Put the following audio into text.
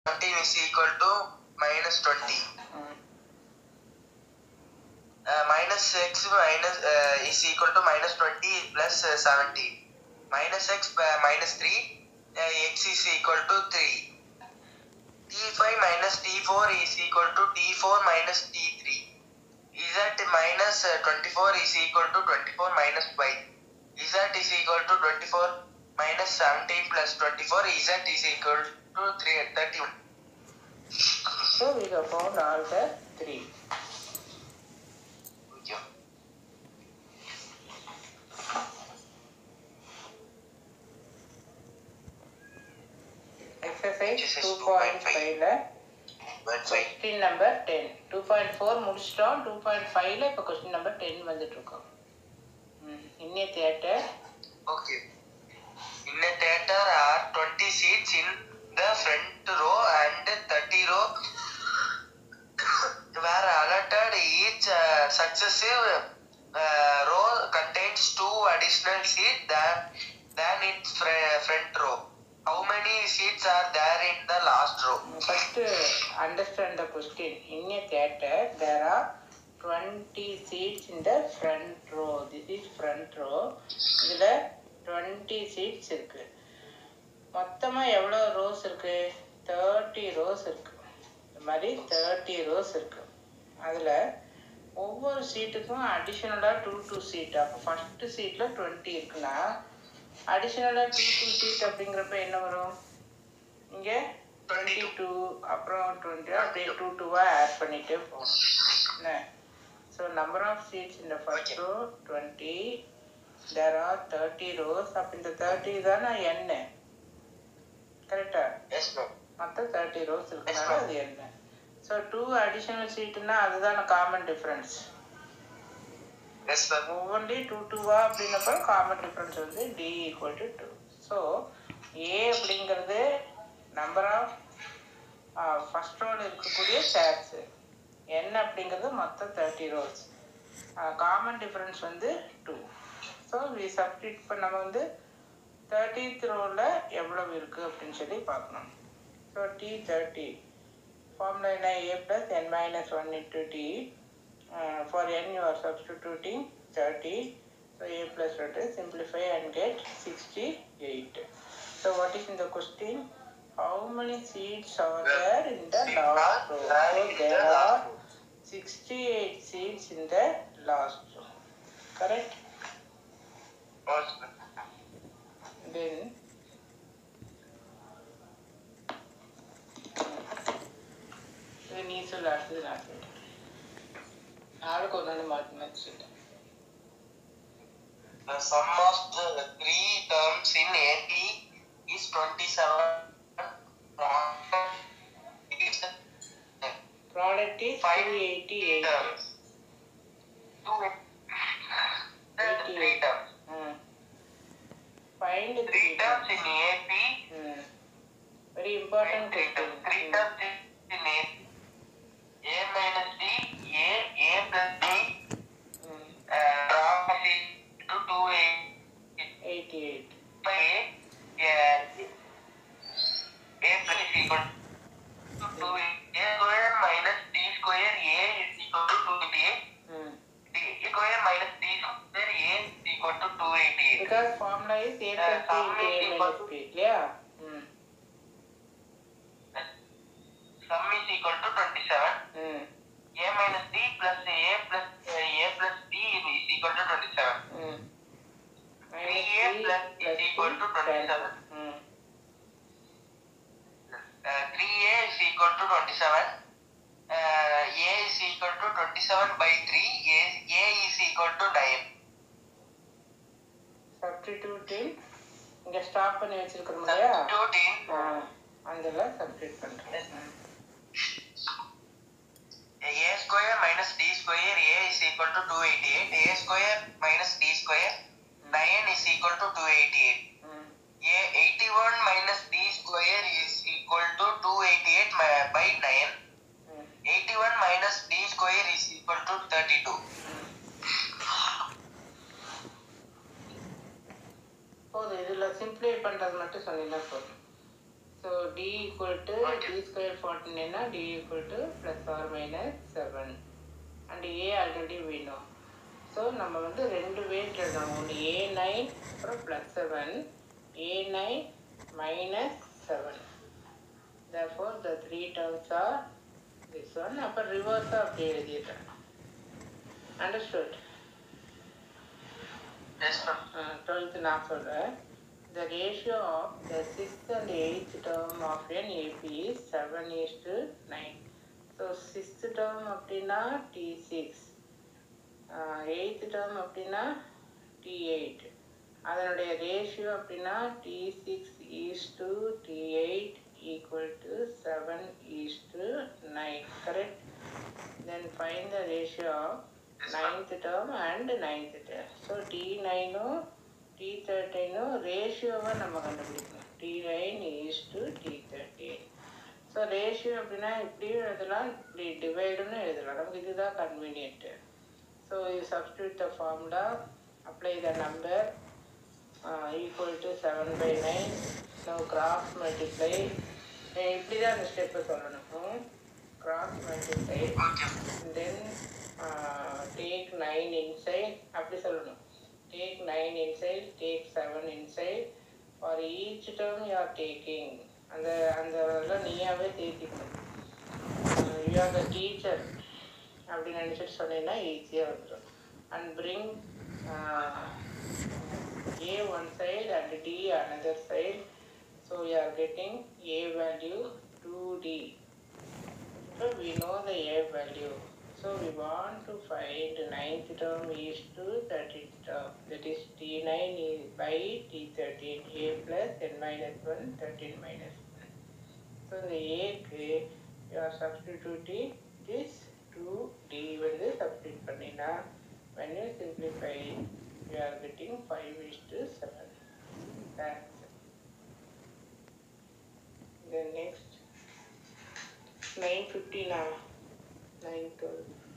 17 is equal to minus 20. ம் Uh, minus x minus uh, is equal to minus 20 plus uh, 17. Minus x uh, minus 3, uh, x is equal to 3. T5 minus T4 is equal to T4 minus T3. Z minus uh, 24 is equal to 24 minus 5. Z is equal to 24 minus 17 plus 24. Z is equal to 3, 31. So we have found all the three. Okay. Exercise Exercise 2.5 ல But fine. Question number ten two point four முடிச்சிட்டோம் two point ஃபைவ்ல இப்போ question number ten வந்துட்டு இருக்கோம் ம் in a theatre Okay. In a theater are 20 seats in the front row and 30 row were allotted. Each uh, successive uh, row contains two additional seats than, than its fr- front row. How many seats are there in the last row? First understand the question in a theatre there are twenty seats in the front row this is front row இதில் twenty seats இருக்கு மொத்தமாக எவ்வளோ rose இருக்கு thirty rose இருக்கு இந்த மாதிரி thirty rose இருக்கு அதில் ஒவ்வொரு சீட்டுக்கும் அடிஷ்னலாக டூ டூ சீட் அப்போ ஃபஸ்ட்டு சீட்டில் டுவெண்ட்டி இருக்குன்னா அடிஷ்னலாக டூ டூ சீட் அப்படிங்கிறப்ப என்ன வரும் இங்கே டுவெண்ட்டி டூ அப்புறம் டுவெண்ட்டி அப்படியே டூ டூவாக ஆட் பண்ணிகிட்டே போகணும் என்ன ஸோ நம்பர் ஆஃப் சீட்ஸ் இந்த first row twenty there are thirty rows அப்போ இந்த தேர்ட்டி தானே என்ன கரெக்டா Yes, ma'am. மொத்தம் தேர்ட்டி ரோஸ் இருக்கனால அது என்ன ஸோ டூ அடிஷனல் சீட்டுன்னா அதுதான காமன் டிஃப்ரென்ஸ் Yes, ma'am. ஒவ்வொன்றையும் டூ டூவா அப்படின்னப்ப காமன் டிஃப்ரென்ஸ் வந்து D equal to two so A அப்படிங்கிறது நம்பர் ஆஃப் ஃபர்ஸ்ட் ரோல் இருக்கக்கூடிய சேர்ஸு என் அப்படிங்கிறது மொத்தம் தேர்ட்டி ரோஸ் காமன் டிஃப்ரென்ஸ் வந்து டூ ஸோ வி சப்ஸ்டிட் இப்போ நம்ம வந்து தேர்ட்டித் ரோவில் எவ்வளவு இருக்குது அப்படின்னு சொல்லி பார்க்கணும் ஸோ டி தேர்ட்டி ஃபார்முலா என்ன A plus N minus one into D uh, for n you are substituting 30 so a plus 30 simplify and get 68 so what is in the question how many seeds are there in the Seats last are row there so in the there last are row. 68 seeds in the last row correct Yes, ma'am. then இது நீ சொல்ல அடுத்தது நான் சொல்றேன் ஆளுக்கு ஒன்று மாற்றி மாற்றி சொல்லிட்டேன் The sum of the three terms in AP is 27. It's Product is five 288. terms. Two, three terms. Hmm. Find the Three terms in AP. Hmm. Very important Three terms. question. Three terms in AP. A minus D, A, A plus D, Hmm. uh, roughly to 2A. 88. by A, yeah, A plus is equal to 2A. A square minus D square A is equal to 288. Hmm. D square minus D square A is equal to 288. Because formula is A Uh, plus B sum into is A equal minus to- B. Yeah. Hmm. Sum is equal to 27. Hmm. A minus D plus A plus uh, A plus D is equal to 27. Hmm. 3A plus is equal to 27. Hmm. Uh, 3A is equal to 27. Uh, A is equal to 27 by 3. A, A is equal to 9. Substituting இங்க stop பண்ணி வச்சிருக்கிறோம் இல்லையா Substitute in ஆ, அதுல substitute பண்றேன் ம். A square minus D square A is equal to 288. A square minus D square 9 is equal to 288. ம். A 81 minus D square is equal to 288 mi- by 9. ம். 81 minus D square is equal to 32. போதும் இதுல சிம்பிளை பண்றது மட்டும் சொன்னீங்கன்னா போதும் so D equal to Okay. T square ஃபார்ட்டின்னா D equal to plus R minus seven and A already வேணும் ஸோ நம்ம வந்து ரெண்டு வெயிட் எழுதணும் ஒன்று ஏ நைன் அப்புறம் plus seven A nine minus seven therefore the three terms are this one அப்புறம் ரிவர்ஸாக அப்படி எழுதிடுறேன் அண்டர்ஸ்டுட் எஸ் மேம் டுவெல்த்து நான் சொல்கிறேன் the ratio of the sixth and eighth term of an AP is 7 is to 9 so sixth term அப்படின்னா T6 uh, eighth term அப்படின்னா T8 அதனுடைய ratio அப்படின்னா T6 is to T8 equal to 7 is to 9 correct then find the ratio of Yes, ma'am. ninth term and ninth term so T9 உம் T தேர்ட்டினும் ரேஷியோவை நம்ம கண்டுபிடிக்கணும் T nine is to T thirteen so ratio அப்படின்னா இப்படியும் எழுதலாம் இப்படி டிவைடுன்னு எழுதலாம் நமக்கு இதுதான் convenient so you substitute the formula apply the number equal to seven by nine so cross multiply இப்படி தான் இந்த ஸ்டெப்பை சொல்லணும் cross multiply okay then take nine inside அப்படி சொல்லணும் take 9 inside, take 7 inside. For each term you are taking. அந்த அந்த இதெல்லாம் நீயாவே தேத்திக்கணும் யூ ஆர் த டீச்சர் அப்படி நினச்சிட்டு சொன்னீங்கன்னா ஈஸியாக வந்துடும் and bring A one side and D another side so you are getting A value to D So we know the A value. So we want to find ninth term is to 13th term. That is T9 is by T13. A plus n minus 1, 13 minus 1. So the A க்கு you are substituting this 2D வந்து substitute பண்ணினா when you simplify you are getting 5 is to 7. That's it. Then next 950 now. 912.